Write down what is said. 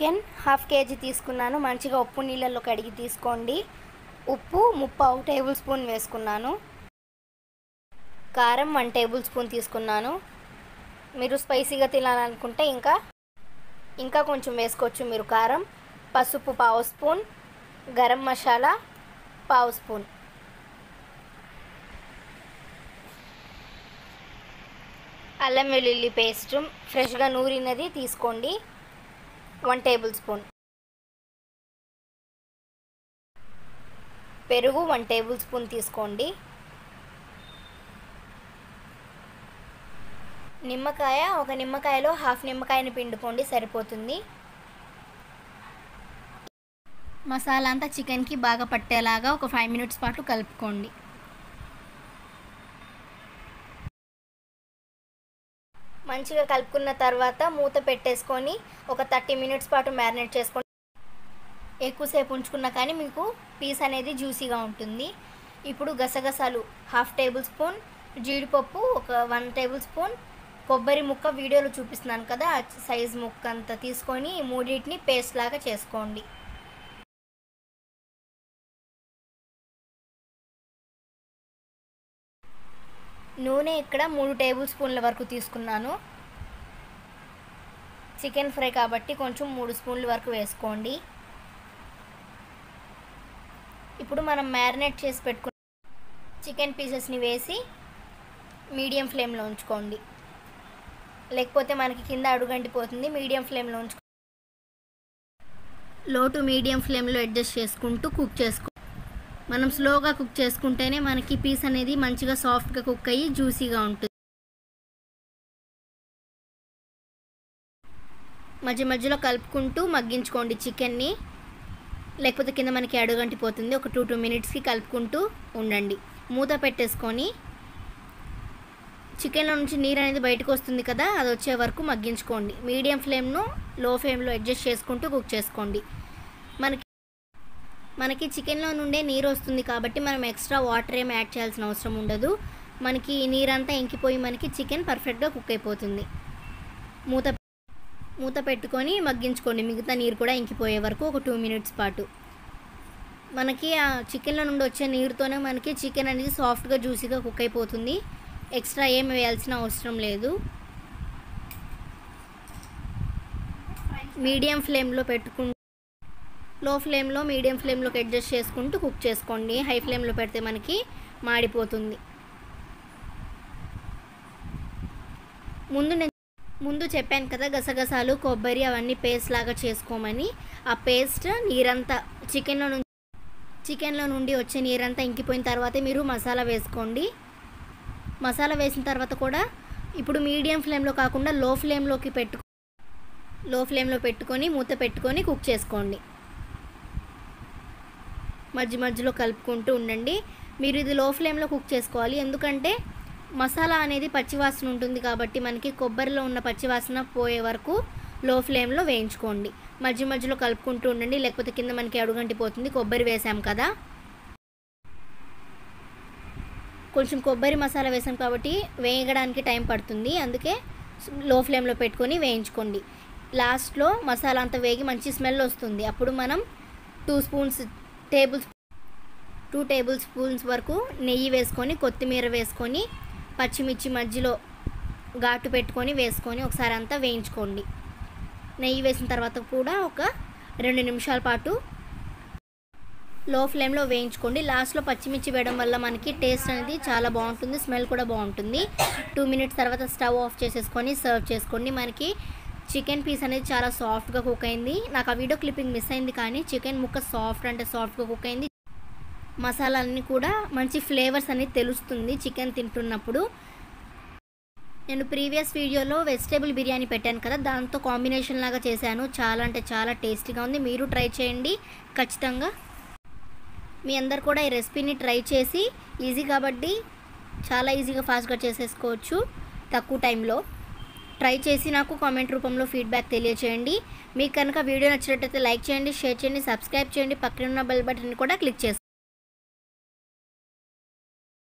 chicken half KG తీసుకున్నాను మంచిగా ఉప్పు నీళ్ళల్లో కడిగి తీసుకోండి ఉప్పు ముప్పావు టేబుల్ స్పూన్ వేసుకున్నాను కారం వన్ టేబుల్ స్పూన్ తీసుకున్నాను మీరు స్పైసీగా తినాలనుకుంటే ఇంకా ఇంకా కొంచెం వేసుకోవచ్చు మీరు కారం పసుపు పావు స్పూన్ గరం మసాలా పావు స్పూన్ అల్లం వెల్లుల్లి పేస్ట్ ఫ్రెష్గా నూరినది తీసుకోండి వన్ టేబుల్ స్పూన్ పెరుగు వన్ టేబుల్ స్పూన్ తీసుకోండి నిమ్మకాయ ఒక నిమ్మకాయలో హాఫ్ నిమ్మకాయని పిండుకోండి సరిపోతుంది మసాలా అంతా చికెన్కి బాగా పట్టేలాగా ఒక ఫైవ్ మినిట్స్ పాటు కలుపుకోండి మంచిగా కలుపుకున్న తర్వాత మూత పెట్టేసుకొని ఒక థర్టీ మినిట్స్ పాటు మ్యారినేట్ చేసుకొని ఎక్కువసేపు ఉంచుకున్నా కానీ మీకు పీస్ అనేది జ్యూసీగా ఉంటుంది ఇప్పుడు గసగసాలు హాఫ్ టేబుల్ స్పూన్ జీడిపప్పు ఒక వన్ టేబుల్ స్పూన్ కొబ్బరి ముక్క వీడియోలో చూపిస్తున్నాను కదా ఆ సైజ్ ముక్క అంతా తీసుకొని ఈ మూడింటిని పేస్ట్ లాగా చేసుకోండి నూనె ఇక్కడ మూడు టేబుల్ స్పూన్ల వరకు తీసుకున్నాను చికెన్ ఫ్రై కాబట్టి కొంచెం మూడు స్పూన్ల వరకు వేసుకోండి ఇప్పుడు మనం మ్యారినేట్ చేసి పెట్టుకున్న చికెన్ పీసెస్ని వేసి మీడియం ఫ్లేమ్లో ఉంచుకోండి లేకపోతే మనకి కింద అడుగంటిపోతుంది మీడియం ఫ్లేమ్లో ఉంచుకో లో టు మీడియం ఫ్లేమ్లో అడ్జస్ట్ చేసుకుంటూ కుక్ చేసుకో మనం స్లోగా కుక్ చేసుకుంటేనే మనకి పీస్ అనేది మంచిగా సాఫ్ట్గా కుక్ అయ్యి జ్యూసీగా ఉంటుంది మధ్య మధ్యలో కలుపుకుంటూ మగ్గించుకోండి చికెన్ని లేకపోతే కింద మనకి అడుగంటిపోతుంది ఒక టూ టూ మినిట్స్కి కలుపుకుంటూ ఉండండి మూత పెట్టేసుకొని చికెన్లో నుంచి నీరు అనేది బయటకు వస్తుంది కదా అది వచ్చే వరకు మగ్గించుకోండి మీడియం ఫ్లేమ్ను లో ఫ్లేమ్లో అడ్జస్ట్ చేసుకుంటూ కుక్ చేసుకోండి మనకి మనకి చికెన్లో నుండే నీరు వస్తుంది కాబట్టి మనం ఎక్స్ట్రా వాటర్ ఏం యాడ్ చేయాల్సిన అవసరం ఉండదు మనకి నీరంతా ఇంకిపోయి మనకి చికెన్ పర్ఫెక్ట్గా కుక్ అయిపోతుంది మూత మూత పెట్టుకొని మగ్గించుకోండి మిగతా నీరు కూడా ఇంకిపోయే వరకు ఒక టూ మినిట్స్ పాటు మనకి ఆ చికెన్లో నుండి వచ్చే నీరుతోనే మనకి చికెన్ అనేది సాఫ్ట్గా జ్యూసీగా కుక్ అయిపోతుంది ఎక్స్ట్రా ఏం వేయాల్సిన అవసరం లేదు మీడియం ఫ్లేమ్లో పెట్టుకుంటూ లో ఫ్లేమ్లో మీడియం ఫ్లేమ్లోకి అడ్జస్ట్ చేసుకుంటూ కుక్ చేసుకోండి హై ఫ్లేమ్లో పెడితే మనకి మాడిపోతుంది ముందు నేను ముందు చెప్పాను కదా గసగసాలు కొబ్బరి అవన్నీ పేస్ట్ లాగా చేసుకోమని ఆ పేస్ట్ నీరంతా చికెన్లో నుంచి చికెన్లో నుండి వచ్చే నీరంతా ఇంకిపోయిన తర్వాతే మీరు మసాలా వేసుకోండి మసాలా వేసిన తర్వాత కూడా ఇప్పుడు మీడియం ఫ్లేమ్లో కాకుండా లో ఫ్లేమ్లోకి పెట్టు లో ఫ్లేమ్లో పెట్టుకొని మూత పెట్టుకొని కుక్ చేసుకోండి మధ్య మధ్యలో కలుపుకుంటూ ఉండండి మీరు ఇది లో ఫ్లేమ్లో కుక్ చేసుకోవాలి ఎందుకంటే మసాలా అనేది పచ్చివాసన ఉంటుంది కాబట్టి మనకి కొబ్బరిలో ఉన్న పచ్చివాసన పోయే వరకు లో ఫ్లేమ్లో వేయించుకోండి మధ్య మధ్యలో కలుపుకుంటూ ఉండండి లేకపోతే కింద మనకి అడుగంటిపోతుంది కొబ్బరి వేసాం కదా కొంచెం కొబ్బరి మసాలా వేసాం కాబట్టి వేయడానికి టైం పడుతుంది అందుకే లో ఫ్లేమ్లో పెట్టుకొని వేయించుకోండి లాస్ట్లో మసాలా అంతా వేగి మంచి స్మెల్ వస్తుంది అప్పుడు మనం two spoons table two tablespoons వరకు నెయ్యి వేసుకొని కొత్తిమీర వేసుకొని పచ్చిమిర్చి మధ్యలో ఘాటు పెట్టుకొని వేసుకొని ఒకసారి అంతా వేయించుకోండి నెయ్యి వేసిన తర్వాత కూడా ఒక రెండు నిమిషాల పాటు లో ఫ్లేమ్లో వేయించుకోండి లాస్ట్లో పచ్చిమిర్చి వేయడం వల్ల మనకి టేస్ట్ అనేది చాలా బాగుంటుంది స్మెల్ కూడా బాగుంటుంది టూ మినిట్స్ తర్వాత స్టవ్ ఆఫ్ చేసేసుకొని సర్వ్ చేసుకోండి మనకి చికెన్ పీస్ అనేది చాలా సాఫ్ట్గా కుక్ అయింది నాకు ఆ వీడియో క్లిప్పింగ్ మిస్ అయింది కానీ చికెన్ ముక్క సాఫ్ట్ అంటే సాఫ్ట్గా కుక్ అయింది మసాలాలన్నీ కూడా మంచి ఫ్లేవర్స్ అనేది తెలుస్తుంది చికెన్ తింటున్నప్పుడు నేను ప్రీవియస్ వీడియోలో వెజిటేబుల్ బిర్యానీ పెట్టాను కదా దాంతో కాంబినేషన్ లాగా చేశాను చాలా అంటే చాలా టేస్టీగా ఉంది మీరు ట్రై చేయండి ఖచ్చితంగా మీ అందరు కూడా ఈ రెసిపీని ట్రై చేసి ఈజీ కాబట్టి చాలా ఈజీగా ఫాస్ట్గా చేసేసుకోవచ్చు తక్కువ టైంలో ట్రై చేసి నాకు కామెంట్ రూపంలో ఫీడ్బ్యాక్ తెలియచేయండి మీకు కనుక వీడియో నచ్చినట్టయితే లైక్ చేయండి షేర్ చేయండి సబ్స్క్రైబ్ చేయండి పక్కన ఉన్న బెల్ బటన్ కూడా క్లిక్ చేసుకోండి